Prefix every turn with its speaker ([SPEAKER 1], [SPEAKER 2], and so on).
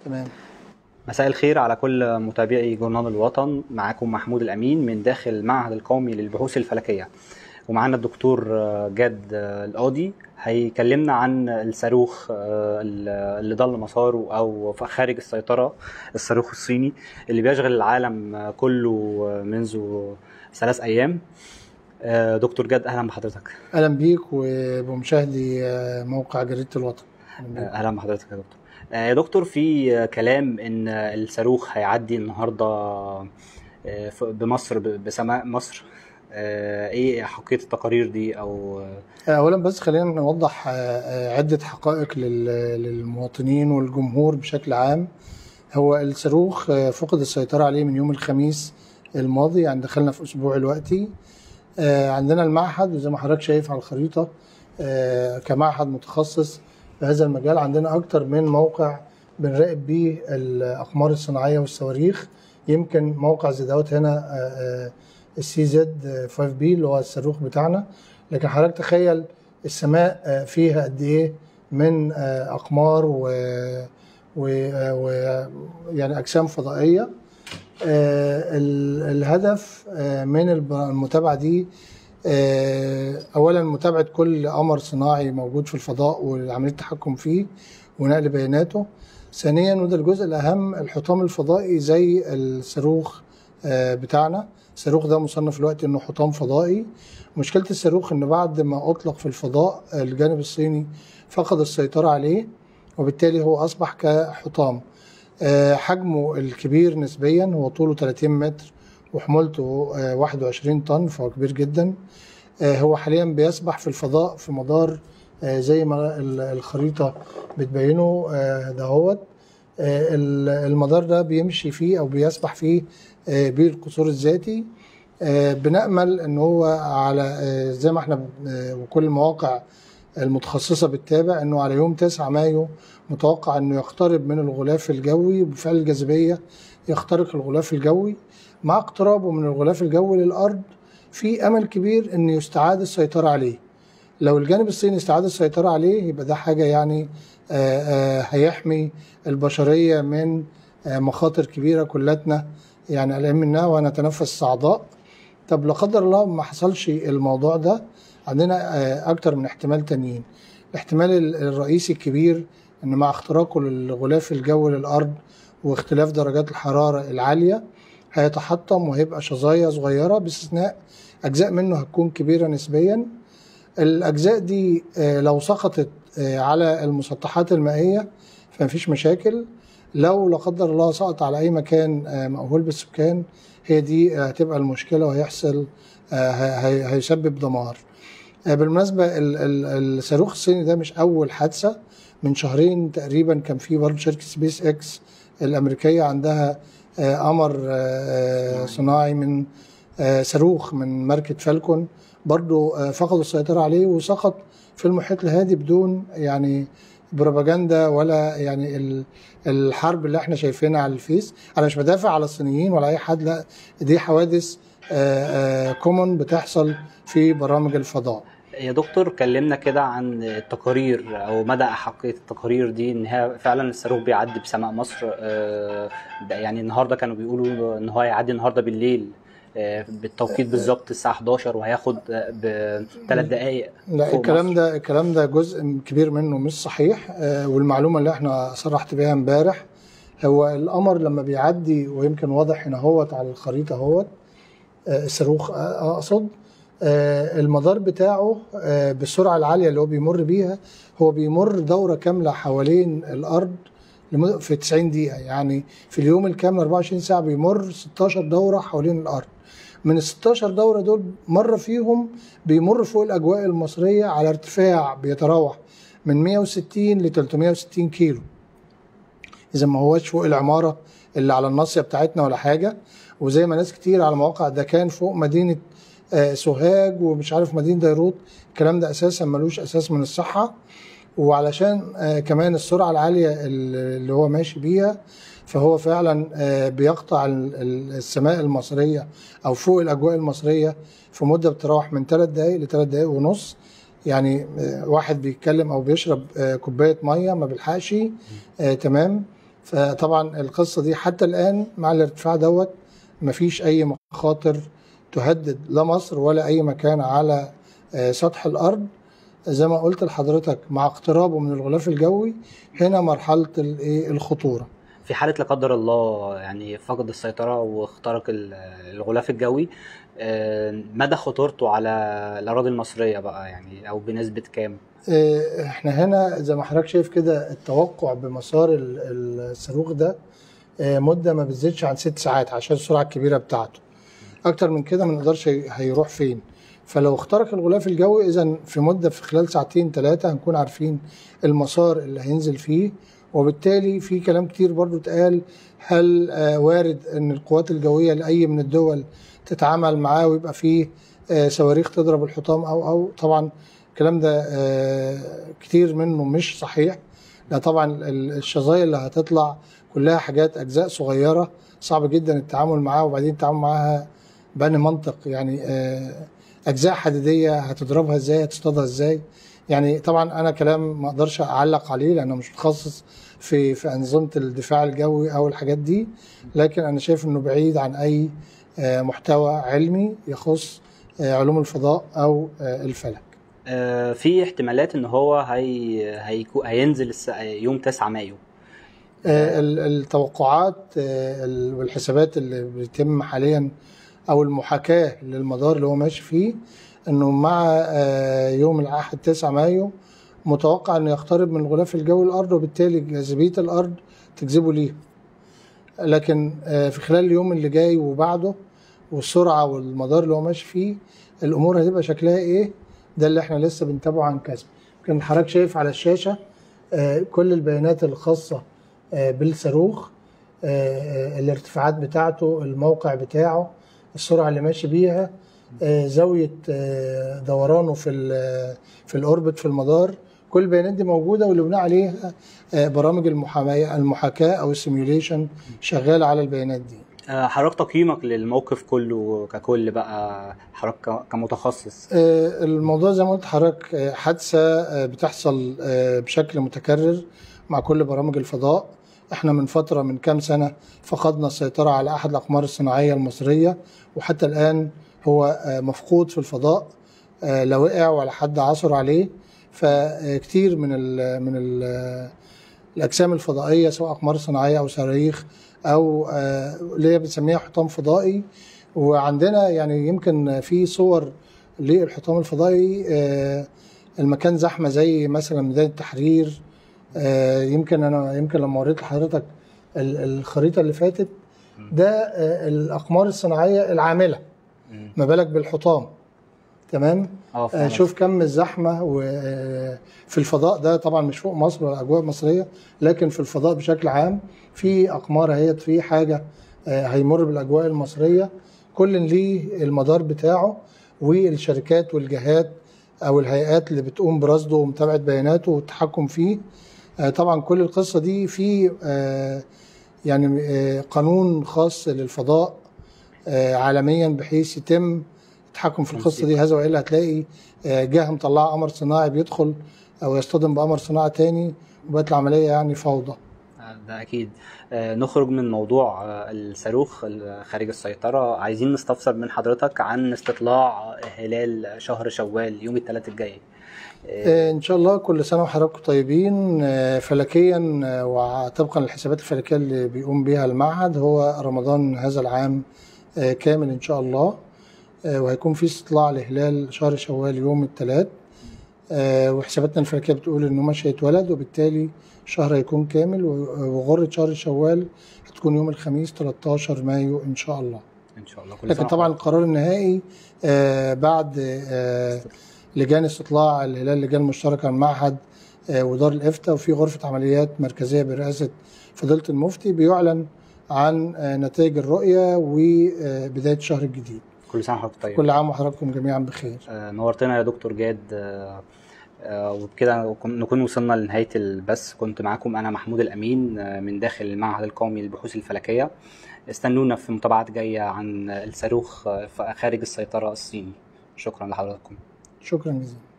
[SPEAKER 1] تمام
[SPEAKER 2] مساء الخير على كل متابعي جورنال الوطن معاكم محمود الأمين من داخل المعهد القومي للبحوث الفلكية ومعانا الدكتور جاد القاضي هيكلمنا عن الصاروخ اللي ضل مساره او خارج السيطره الصاروخ الصيني اللي بيشغل العالم كله منذ ثلاث ايام دكتور جاد اهلا بحضرتك
[SPEAKER 1] اهلا بيك وبمشاهدي موقع جريده الوطن
[SPEAKER 2] اهلا بحضرتك يا دكتور يا دكتور في كلام ان الصاروخ هيعدي النهارده بمصر بسماء مصر ايه حقيقه التقارير دي او
[SPEAKER 1] اولا بس خلينا نوضح عده حقائق للمواطنين والجمهور بشكل عام هو الصاروخ فقد السيطره عليه من يوم الخميس الماضي يعني دخلنا في اسبوع دلوقتي عندنا المعهد وزي ما حضرتك شايف على الخريطه كمعهد متخصص في هذا المجال عندنا اكتر من موقع بنراقب بيه الاقمار الصناعيه والصواريخ يمكن موقع زي دوت هنا السي زد 5 بي اللي هو الصاروخ بتاعنا لكن حضرتك تخيل السماء فيها قد ايه من اقمار و, و... و... يعني اجسام فضائيه الهدف من المتابعه دي اولا متابعه كل قمر صناعي موجود في الفضاء وعمليه التحكم فيه ونقل بياناته ثانيا وده الجزء الاهم الحطام الفضائي زي الصاروخ بتاعنا الصاروخ ده مصنف الوقت انه حطام فضائي مشكله الصاروخ ان بعد ما اطلق في الفضاء الجانب الصيني فقد السيطره عليه وبالتالي هو اصبح كحطام حجمه الكبير نسبيا هو طوله 30 متر وحمولته 21 طن فهو كبير جدا هو حاليا بيسبح في الفضاء في مدار زي ما الخريطه بتبينه دهوت المدار ده بيمشي فيه او بيسبح فيه بالقصور الذاتي بنأمل ان هو على زي ما احنا وكل المواقع المتخصصة بتتابع انه على يوم 9 مايو متوقع انه يقترب من الغلاف الجوي بفعل الجاذبية يخترق الغلاف الجوي مع اقترابه من الغلاف الجوي للأرض في أمل كبير أن يستعاد السيطرة عليه لو الجانب الصيني استعاد السيطرة عليه يبقى ده حاجة يعني هيحمي البشرية من مخاطر كبيرة كلتنا يعني قلقان منها وهنتنفس صعداء طب لا قدر الله ما حصلش الموضوع ده عندنا أكتر من احتمال تانيين الاحتمال الرئيسي الكبير ان مع اختراقه للغلاف الجوي للارض واختلاف درجات الحراره العاليه هيتحطم وهيبقى شظايا صغيره باستثناء اجزاء منه هتكون كبيره نسبيا الاجزاء دي لو سقطت على المسطحات المائيه فمفيش مشاكل لو لا قدر الله سقط على اي مكان مأهول بالسكان هي دي هتبقى المشكله وهيحصل هيسبب دمار بالمناسبه الصاروخ الصيني ده مش اول حادثه من شهرين تقريبا كان في برضه شركه سبيس اكس الامريكيه عندها قمر صناعي من صاروخ من ماركه فالكون برضه فقدوا السيطره عليه وسقط في المحيط الهادي بدون يعني بروباجندا ولا يعني الحرب اللي احنا شايفينها على الفيس انا مش بدافع على الصينيين ولا اي حد لا دي حوادث كومون بتحصل في برامج الفضاء
[SPEAKER 2] يا دكتور كلمنا كده عن التقارير او مدى احقيه التقارير دي ان هي فعلا الصاروخ بيعدي بسماء مصر يعني النهارده كانوا بيقولوا ان هو هيعدي النهارده بالليل بالتوقيت بالظبط الساعه 11 وهياخد بثلاث دقائق
[SPEAKER 1] لا الكلام ده الكلام ده جزء كبير منه مش صحيح والمعلومه اللي احنا صرحت بيها امبارح هو القمر لما بيعدي ويمكن واضح هنا اهوت على الخريطه اهوت الصاروخ اقصد المدار بتاعه بالسرعه العاليه اللي هو بيمر بيها هو بيمر دوره كامله حوالين الارض في 90 دقيقه يعني في اليوم الكامل 24 ساعه بيمر 16 دوره حوالين الارض من ال 16 دوره دول مره فيهم بيمر فوق الاجواء المصريه على ارتفاع بيتراوح من 160 ل 360 كيلو اذا ما هوش فوق العماره اللي على الناصيه بتاعتنا ولا حاجه وزي ما ناس كتير على مواقع ده كان فوق مدينه سوهاج ومش عارف مدينه ديروت الكلام ده اساسا ملوش اساس من الصحه وعلشان كمان السرعه العاليه اللي هو ماشي بيها فهو فعلا بيقطع السماء المصريه او فوق الاجواء المصريه في مده بتتراوح من 3 دقائق ل 3 دقائق ونص يعني واحد بيتكلم او بيشرب كوبايه ميه ما بيلحقش تمام فطبعا القصه دي حتى الان مع الارتفاع دوت مفيش اي مخاطر تهدد لا مصر ولا اي مكان على آه، سطح الارض زي ما قلت لحضرتك مع اقترابه من الغلاف الجوي هنا مرحله الايه الخطوره
[SPEAKER 2] في حاله لا قدر الله يعني فقد السيطره واخترق ال- الغلاف الجوي آه، مدى خطورته على الاراضي المصريه بقى يعني او بنسبه كام
[SPEAKER 1] آه، احنا هنا زي ما حضرتك شايف كده التوقع بمسار ال- الصاروخ ده آه، مده ما بتزيدش عن ست ساعات عشان السرعه الكبيره بتاعته اكتر من كده ما نقدرش هي- هيروح فين فلو اخترق الغلاف الجوي اذا في مده في خلال ساعتين ثلاثه هنكون عارفين المسار اللي هينزل فيه وبالتالي في كلام كتير برضو اتقال هل آه، وارد ان القوات الجويه لاي من الدول تتعامل معاه ويبقى فيه آه، صواريخ تضرب الحطام او او طبعا الكلام ده آه، كتير منه مش صحيح لا طبعا ال- الشظايا اللي هتطلع كلها حاجات اجزاء صغيره صعب جدا التعامل معاها وبعدين التعامل معاها بأني منطق يعني آه، اجزاء حديديه هتضربها ازاي هتصطادها ازاي يعني طبعا انا كلام ما اقدرش اعلق عليه لانه مش متخصص في في انظمه الدفاع الجوي او الحاجات دي لكن انا شايف انه بعيد عن اي آه، محتوى علمي يخص آه، علوم الفضاء او آه، الفلك
[SPEAKER 2] آه، في احتمالات ان هو هي هيكو هينزل الس- يوم 9 مايو
[SPEAKER 1] آه، ال- التوقعات آه، ال- والحسابات اللي بيتم حاليا او المحاكاه للمدار اللي هو ماشي فيه انه مع آه، يوم الاحد 9 مايو متوقع انه يقترب من الغلاف الجوي الارض وبالتالي جاذبيه الارض تجذبه ليه لكن آه، في خلال اليوم اللي جاي وبعده والسرعه والمدار اللي هو ماشي فيه الامور هتبقى شكلها ايه ده اللي احنا لسه بنتابعه عن كسب يمكن حضرتك شايف على الشاشه آه، كل البيانات الخاصه آه، بالصاروخ آه، آه، الارتفاعات بتاعته الموقع بتاعه السرعه اللي ماشي بيها آه، زاويه آه، دورانه في ال- في الاوربت في المدار كل البيانات دي موجوده واللي بناء عليها آه، برامج المحاماه المحاكاه او السيميوليشن شغاله على البيانات دي
[SPEAKER 2] آه، حضرتك تقييمك للموقف كله ككل بقى حضرتك ك- كمتخصص
[SPEAKER 1] آه، الموضوع زي ما قلت حضرتك آه، حادثه آه، بتحصل آه، بشكل متكرر مع كل برامج الفضاء احنا من فتره من كام سنه فقدنا السيطره على احد الاقمار الصناعيه المصريه وحتى الان هو آه، مفقود في الفضاء آه، لا وقع ولا حد عثر عليه فكتير من ال من ال الاجسام الفضائيه سواء اقمار صناعيه او صواريخ او آه، اللي هي بنسميها حطام فضائي وعندنا يعني يمكن في صور للحطام الفضائي آه، المكان زحمه زي مثلا ميدان التحرير آه، يمكن انا يمكن لما وريت لحضرتك ال- الخريطه اللي فاتت ده آه، الاقمار الصناعيه العامله
[SPEAKER 2] مم.
[SPEAKER 1] ما بالك بالحطام تمام
[SPEAKER 2] اه
[SPEAKER 1] آه،
[SPEAKER 2] فهمت.
[SPEAKER 1] شوف كم الزحمه وفي الفضاء ده طبعا مش فوق مصر ولا اجواء مصريه لكن في الفضاء بشكل عام في اقمار اهيت في حاجه آه، هيمر بالاجواء المصريه كل ليه المدار بتاعه والشركات والجهات او الهيئات اللي بتقوم برصده ومتابعه بياناته والتحكم فيه آه، طبعا كل القصه دي في آه، يعني آه، قانون خاص للفضاء آه، عالميا بحيث يتم التحكم في القصه دي هذا والا هتلاقي آه، جهه مطلعه قمر صناعي بيدخل او يصطدم بقمر صناعي تاني وبقت العمليه يعني فوضى
[SPEAKER 2] آه، ده اكيد آه، نخرج من موضوع آه، الصاروخ ال- خارج السيطره عايزين نستفسر من حضرتك عن استطلاع هلال شهر شوال يوم الثلاث الجاي آه،
[SPEAKER 1] آه، ان شاء الله كل سنه وحضراتكم طيبين آه، فلكيا آه، وطبقا للحسابات الفلكيه اللي بيقوم بها المعهد هو رمضان هذا العام آه، كامل ان شاء الله آه، وهيكون في استطلاع لهلال شهر شوال يوم الثلاث وحساباتنا الفلكيه بتقول انه مش هيتولد وبالتالي الشهر هيكون كامل و- وغره شهر شوال هتكون يوم الخميس 13 مايو ان شاء الله
[SPEAKER 2] ان شاء الله كل
[SPEAKER 1] لكن
[SPEAKER 2] سنة
[SPEAKER 1] طبعا
[SPEAKER 2] وحضرتك-
[SPEAKER 1] القرار النهائي آه، بعد آه، لجان استطلاع الهلال لجان مشتركه من معهد آه، ودار الافتاء وفي غرفه عمليات مركزيه برئاسه فضيله المفتي بيعلن عن آه، نتائج الرؤيه وبدايه الشهر الجديد
[SPEAKER 2] كل سنه وحضرتك طيب
[SPEAKER 1] كل عام وحضراتكم جميعا بخير
[SPEAKER 2] آه، نورتنا يا دكتور جاد آه، آه، وبكده نكون- نكون وصلنا لنهاية البث كنت معاكم أنا محمود الأمين آه، من داخل المعهد القومي للبحوث الفلكية استنونا في متابعات جاية عن الصاروخ آه، خارج السيطرة الصيني شكرا لحضراتكم
[SPEAKER 1] شكرا جزيلا